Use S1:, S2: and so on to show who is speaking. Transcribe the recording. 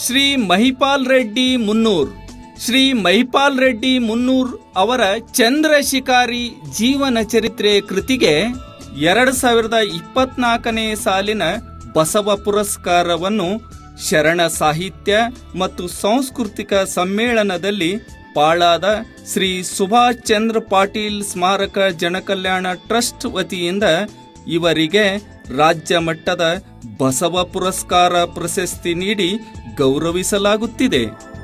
S1: ಶ್ರೀ ಮಹಿಪಾಲ್ ರೆಡ್ಡಿ ಮುನ್ನೂರ್ ಶ್ರೀ ಮಹಿಪಾಲ್ ರೆಡ್ಡಿ ಮುನ್ನೂರ್ ಅವರ ಚಂದ್ರಶಿಕಾರಿ ಜೀವನ ಚರಿತ್ರೆ ಕೃತಿಗೆ ಎರಡು ಸಾವಿರದ ಇಪ್ಪತ್ನಾಲ್ಕನೇ ಸಾಲಿನ ಬಸವ ಪುರಸ್ಕಾರವನ್ನು ಶರಣ ಸಾಹಿತ್ಯ ಮತ್ತು ಸಾಂಸ್ಕೃತಿಕ ಸಮ್ಮೇಳನದಲ್ಲಿ ಪಾಳಾದ ಶ್ರೀ ಸುಭಾಷ್ ಚಂದ್ರ ಪಾಟೀಲ್ ಸ್ಮಾರಕ ಜನಕಲ್ಯಾಣ ಟ್ರಸ್ಟ್ ವತಿಯಿಂದ ಇವರಿಗೆ ರಾಜ್ಯ ಮಟ್ಟದ ಬಸವ ಪುರಸ್ಕಾರ ಪ್ರಶಸ್ತಿ ನೀಡಿ ಗೌರವಿಸಲಾಗುತ್ತಿದೆ